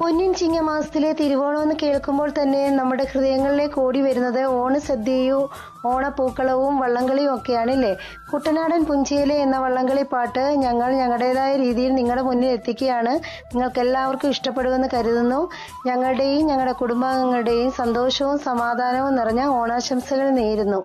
പൊന്നിൻ ചിങ്ങമാസത്തിലെ തിരുവോണം എന്ന് കേൾക്കുമ്പോൾ തന്നെ നമ്മുടെ ഹൃദയങ്ങളിലേക്ക് ഓടി വരുന്നത് ഓണസദ്യയും ഓണപ്പൂക്കളവും വള്ളംകളിയും ഒക്കെയാണ് ഇല്ലേ കുട്ടനാടൻ പുഞ്ചയിലെ എന്ന വള്ളംകളി പാട്ട് ഞങ്ങൾ ഞങ്ങളുടേതായ രീതിയിൽ നിങ്ങളുടെ മുന്നിൽ എത്തിക്കുകയാണ് നിങ്ങൾക്ക് എല്ലാവർക്കും ഇഷ്ടപ്പെടുമെന്ന് കരുതുന്നു ഞങ്ങളുടെയും ഞങ്ങളുടെ കുടുംബാംഗങ്ങളുടെയും സന്തോഷവും സമാധാനവും നിറഞ്ഞ ഓണാശംസകൾ നേരുന്നു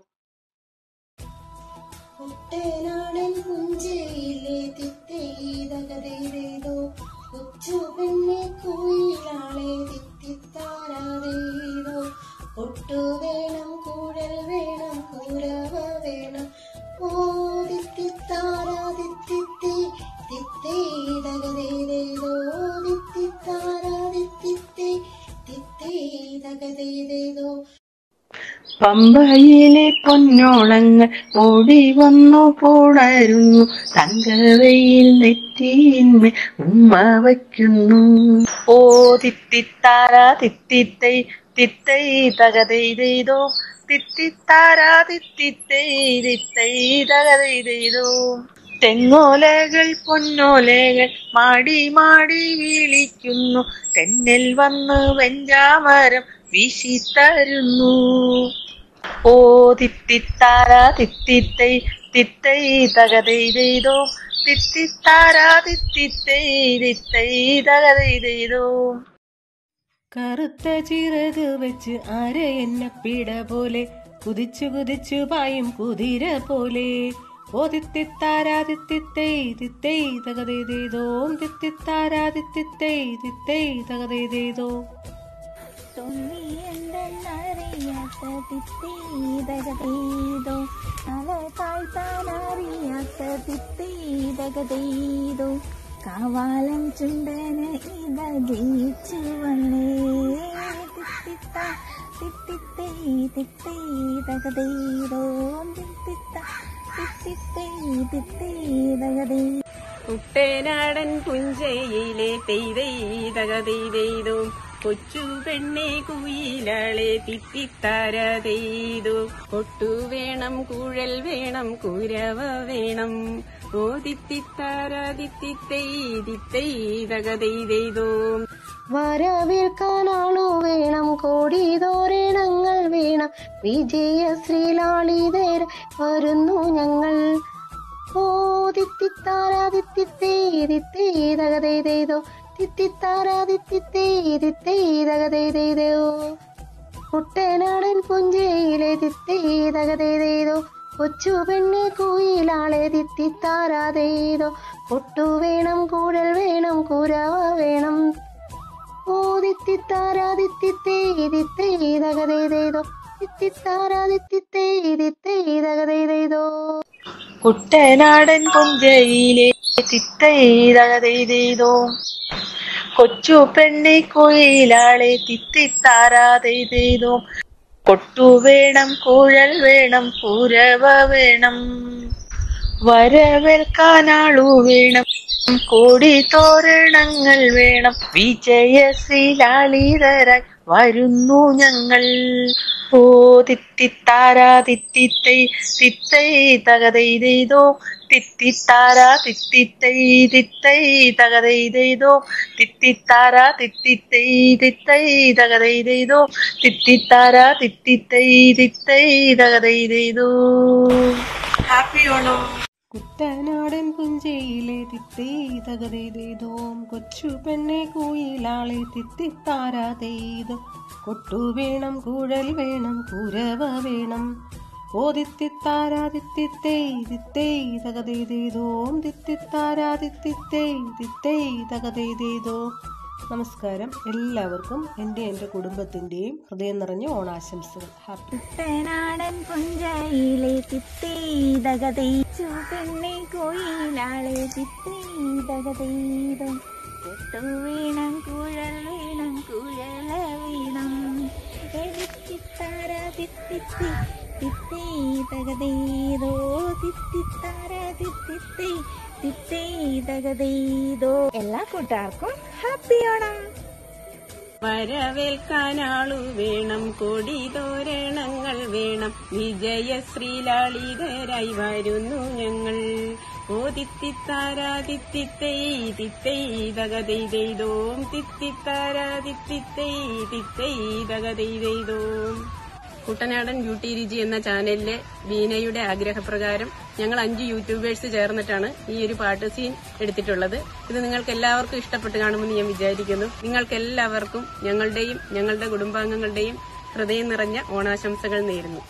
കുട്ടനാടൻ പുഞ്ചയിലെ തിത്തൈതകതേതോ കൊച്ചു പെണ്ണെ കുയിലാളെ തിത്തിത്താരാതേതോ ഒട്ടു വേണം കൂടൽ വേണം കൂരവ വേണം ഓ തിത്തിത്താരാ തിത്തിത്തി തിത്തൈതകതേതോ തിത്തിത്താരാ തിത്തിത്തി തിത്തൈതകതേതോ പമ്പയിലെ പൊന്നോളങ്ങൾ ഓടി വന്നു പോടരുന്നു തങ്കവയിൽ നെറ്റിയിന്മേൽ ഉമ്മ വയ്ക്കുന്നു ഓ തിത്തിത്താര തിത്തിത്തൈ തിത്തൈ തകതെയ്തെയ്തോ തിത്തിത്താര തിത്തിത്തൈ തിത്തൈ തകതെയ്തെയ്തോ തെങ്ങോലകൾ പൊന്നോലകൾ മാടി മാടി വിളിക്കുന്നു തെന്നൽ വന്ന് വെഞ്ചാമരം വീശിത്തരുന്നു ഓ തിത്തിത്താര തിത്തിത്തൈ തിത്തൈ തകതെയ്തെയ്തോ തിത്തിത്താര തിത്തിത്തൈ തിത്തൈ തകതെയ്തെയ്തോ കറുത്ത ചിറക് വെച്ച് ആര എന്നെ പിട പോലെ കുതിച്ചു കുതിച്ചു പായും കുതിര പോലെ ഓ തിത്തിത്താരാതിത്തിത്തൈ തിത്തൈ തകതേതേതോം തിത്തിത്താരാതിത്തിത്തൈ തിത്തൈ തകതേതേതോ അറിയാത്ത തിത്തീതകതീതോ തല താഴ്ത്താനറിയാത്ത തിത്തീതകതീതോ കാവാലം ചുണ്ടന് ഇത ജയിച്ചു വന്നേ തിത്തിത്ത തിത്തിത്തൈ തിത്തീതകതീതോ തിത്തിത്ത തിത്തിത്തൈ തിത്തീതകതീ കുട്ടനാടൻ പുഞ്ചയിലെ പെയ്തെയ്തകതെയ്തെയ്തു കൊച്ചു പെണ്ണെ കുയിലാളെ തിത്തിത്താരതെയ്തു കൊട്ടു വേണം കുഴൽ വേണം കുരവ വേണം ഓ തിത്തിത്താരതിത്തിത്തെയ്തിത്തെയ്തകതെയ്തെയ്തു വരവേൽക്കാൻ ആളു വേണം കോടി തോരണങ്ങൾ വേണം വിജയ ശ്രീലാളിതേര വരുന്നു ഞങ്ങൾ ഓ തിത്തിത്താരാതിത്തിത്തേതിത്തേതകതേതോ തിത്തിത്താരാതിത്തിത്തേതിത്തേതകതേതോ കുട്ടനാടൻ പുഞ്ചയിലെ തിത്തേതകതേതോ കൊച്ചു പെണ്ണെ കുയിലാളെ തിത്തിത്താരാതേതോ കൊട്ടു വേണം കൂടൽ വേണം കുരവ വേണം ഓ തിത്തിത്താരാതിത്തിത്തേതിത്തേതകതേതോ തിത്തിത്താരാതിത്തിത്തേതിത്തേതകതേതോ കുട്ടനാടൻ പുഞ്ചയിലെ തിത്തൈതകതെയ്തെയ്തോ കൊച്ചു പെണ്ണെ കുയിലാളെ തിത്തിത്താരാതെയ്തെയ്തോ കൊട്ടു വേണം കുഴൽ വേണം കുരവ വേണം വരവേൽക്കാനാളു വേണം കോടി തോരണങ്ങൾ വേണം വിജയശ്രീലാളിതരായി വരുന്നു ഞങ്ങൾ ഓ തിത്തിത്താരാ തിത്തിത്തൈ തിത്തൈ തകതെയ്തെയ്തോ തിത്തിത്താരാ തിത്തിത്തൈ തിത്തൈ തകതെയ്തെയ്തോ തിത്തിത്താരാ തിത്തിത്തൈ തിത്തൈ തകതെയ്തെയ്തോ തിത്തിത്താരാ തിത്തിത്തൈ തിത്തൈ തകതെയ്തെയ്തോ ഹാപ്പി ഓണം കുട്ടനാടൻ പുഞ്ചയിലെ തിത്തേതകതേതോം കൊച്ചു പെണ്ണെ കുയിലാളെ തിത്തിത്താരാതേതോ കൊട്ടു വേണം കുഴൽ വേണം കുരവ വേണം ഓ തിത്തിത്താരാതിത്തിത്തേ തിത്തേ തകതേതേതോം തിത്തിത്താരാതിത്തിത്തേ തിത്തേ തകതേതേതോ നമസ്കാരം എല്ലാവർക്കും എൻ്റെ എൻ്റെ കുടുംബത്തിൻ്റെയും ഹൃദയം നിറഞ്ഞ ഓണാശംസകൾ ഹാപ്പി കുട്ടനാടൻ പുഞ്ചയിലെ തിത്തീതകതീച്ചു പെണ്ണെ കോയിലാളെ തിത്തീതകതീതം കൊട്ടു വേണം കുഴൽ വേണം കുഴല വീണം തിത്തിത്താര തിത്തിത്തി തിത്തീതകതീതോ തിത്തിത്താര തിത്തിത്തി തിത്തീതകതീതോ എല്ലാ കൂട്ടുകാർക്കും ഹാപ്പി ഓണം വരവേൽക്കാനാളു വേണം കൊടി തോരണങ്ങൾ വേണം വിജയശ്രീലാളിതരായി വരുന്നു ഞങ്ങൾ ഓ തിത്തിത്താരാ തിത്തിത്തൈ തിത്തൈ തകതെയ്തെയ്തോം തിത്തിത്താരാ തിത്തിത്തൈ തിത്തൈ തകതെയ്തെയ്തോം കുട്ടനാടൻ ബ്യൂട്ടി രുചി എന്ന ചാനലിലെ ബീനയുടെ ആഗ്രഹപ്രകാരം ഞങ്ങൾ അഞ്ച് യൂട്യൂബേഴ്സ് ചേർന്നിട്ടാണ് ഈ ഒരു പാട്ട് സീൻ എടുത്തിട്ടുള്ളത് ഇത് നിങ്ങൾക്ക് എല്ലാവർക്കും ഇഷ്ടപ്പെട്ട് കാണുമെന്ന് ഞാൻ വിചാരിക്കുന്നു നിങ്ങൾക്ക് എല്ലാവർക്കും ഞങ്ങളുടെയും ഞങ്ങളുടെ കുടുംബാംഗങ്ങളുടെയും ഹൃദയം നിറഞ്ഞ ഓണാശംസകൾ നേരുന്നു